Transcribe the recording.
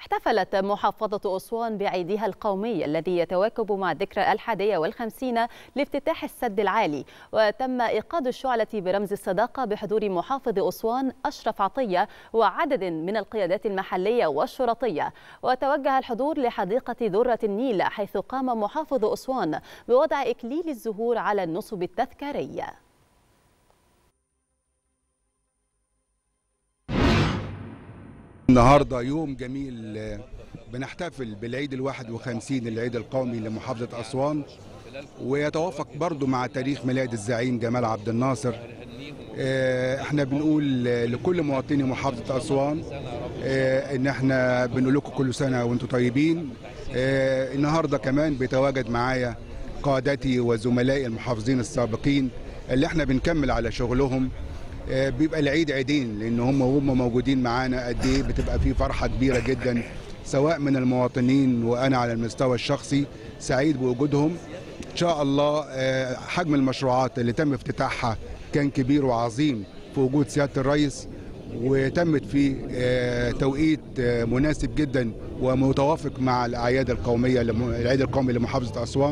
احتفلت محافظة أسوان بعيدها القومي الذي يتواكب مع الذكرى الحادية والخمسين لافتتاح السد العالي وتم إيقاد الشعلة برمز الصداقة بحضور محافظ أسوان أشرف عطية وعدد من القيادات المحلية والشرطية وتوجه الحضور لحديقة ذرة النيل حيث قام محافظ أسوان بوضع إكليل الزهور على النصب التذكاري النهارده يوم جميل بنحتفل بالعيد الواحد وخمسين العيد القومي لمحافظة أسوان ويتوافق برضو مع تاريخ ميلاد الزعيم جمال عبد الناصر احنا بنقول لكل مواطني محافظة أسوان ان احنا بنقول لكم كل سنة وانتم طيبين النهارده كمان بيتواجد معايا قادتي وزملائي المحافظين السابقين اللي احنا بنكمل على شغلهم بيبقى العيد عيدين لان هم وهم موجودين معانا قد ايه بتبقى في فرحه كبيره جدا سواء من المواطنين وانا على المستوى الشخصي سعيد بوجودهم ان شاء الله حجم المشروعات اللي تم افتتاحها كان كبير وعظيم في وجود سياده الرئيس وتمت في توقيت مناسب جدا ومتوافق مع الاعياد القوميه العيد القومي لمحافظه اسوان